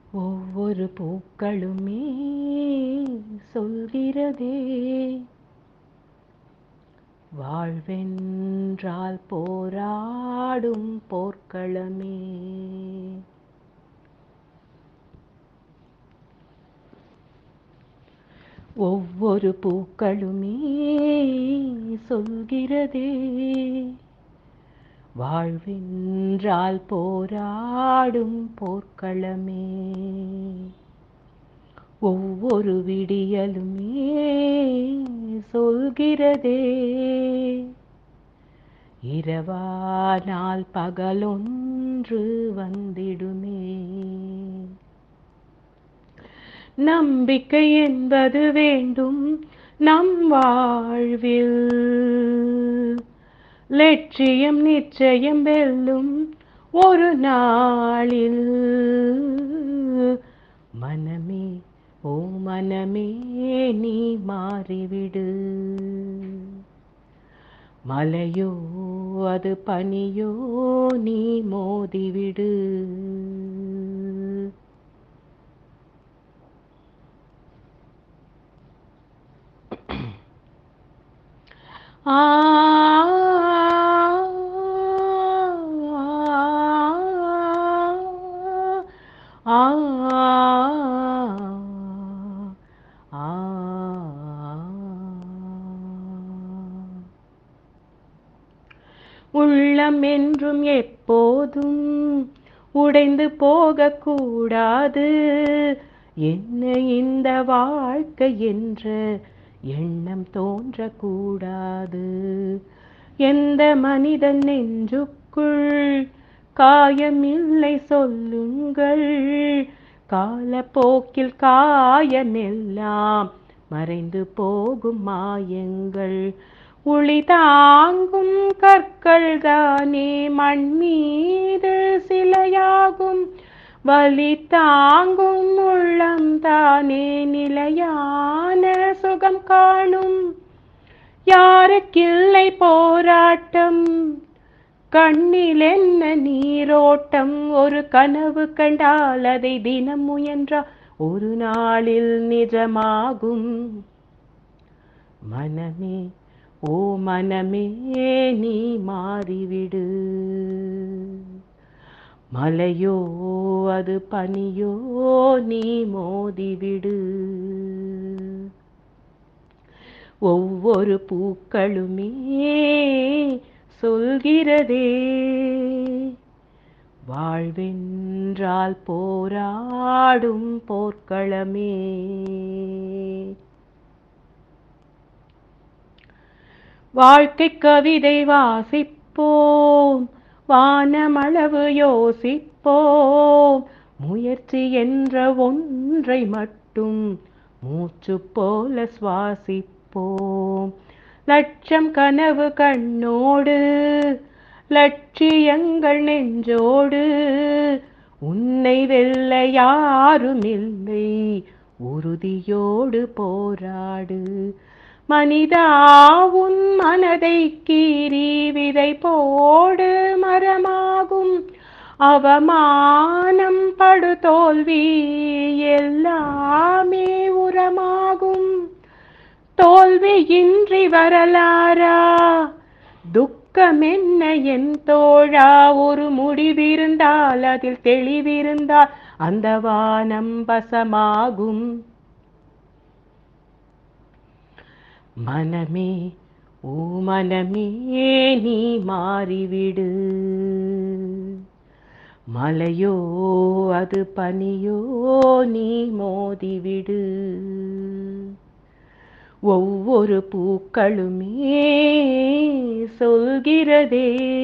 ஒவ்வொரு பூக்களுமே சொல்கிறதே வாழ்வென்றால் போராடும் போர்க்களமே ஒவ்வொரு பூக்களுமே சொல்கிறதே வாழ்வென்றால் போராடும் போர்க்களமே ஒவ்வொரு விடியலுமே சொல்கிறதே இரவானால் பகலொன்று வந்திடுமே நம்பிக்கை என்பது வேண்டும் நம் வாழ்வில் லட்சியம் நிச்சயம் வெல்லும் ஒரு நாளில் மனமே ஓ மனமே நீ மாறிவிடு மலையோ அது பனியோ நீ மோதிவிடு ஆ ஆ உள்ளம் என்றும் எப்போதும் உடைந்து போகக்கூடாது என்ன இந்த வாழ்க்கை என்ற எண்ணம் தோன்றக்கூடாது எந்த மனிதன் நெஞ்சுக்குள் காயமில்லை சொல்லுங்கள் காலப்போக்கில் காயமெல்லாம் மறைந்து போகும் மாயங்கள் உளி தாங்கும் கற்கள் தானே மண் மீது சிலையாகும் வலி தாங்கும் உள்ளம் தானே நிலையான சுகம் காணும் யாருக்கில்லை போராட்டம் கண்ணில் என்ன நீரோட்டம் ஒரு கனவு கண்டால் அதை தினம் முயன்றா ஒரு நாளில் நிஜமாகும் மனமே ஓ மனமே நீ மாறிவிடு மலையோ அது பனியோ நீ மோதிவிடு ஒவ்வொரு பூக்களுமே சொல்கிறதே வாழ்வென்றால் போராடும் போர்க்களமே வாழ்க்கை கவிதை வாசிப்போம் வானமளவு யோசிப்போம் முயற்சி என்ற ஒன்றை மட்டும் மூச்சு போல சுவாசிப்போம் லட்சம் கனவு கண்ணோடு லட்சியங்கள் நெஞ்சோடு உன்னை வெல்ல யாரும் இல்லை உறுதியோடு போராடு மனிதா உன் மனதை கீறி விதை போடு மரமாகும் அவமானம் படு தோல்வி எல்லாமே உரமாகும் தோல்வியின்றி வரலாரா துக்கம் என்ன என் தோழா ஒரு முடிவிருந்தால் அதில் தெளிவிருந்தால் அந்த வானம் வசமாகும் மனமே ஓ மனமே நீ மாறிவிடு மலையோ அது பனியோ நீ மோதிவிடு ஒவ்வொரு பூக்களுமே சொல்கிறதே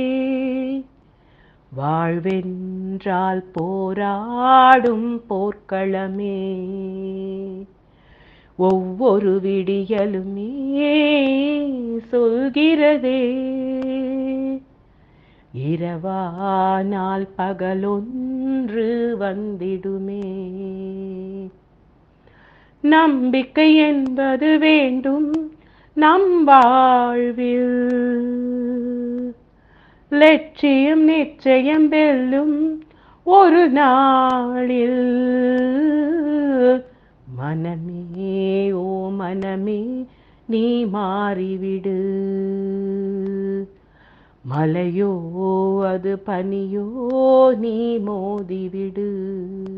வாழ்வென்றால் போராடும் போர்க்களமே ஒவ்வொரு விடியலுமே சொல்கிறதே இரவானால் பகலொன்று வந்திடுமே நம்பிக்கை என்பது வேண்டும் நம் வாழ்வில் லட்சியம் நிச்சயம் வெல்லும் ஒரு நாளில் மனமே ஓ மனமே நீ மாறிவிடு மலையோ அது பனியோ நீ மோதிவிடு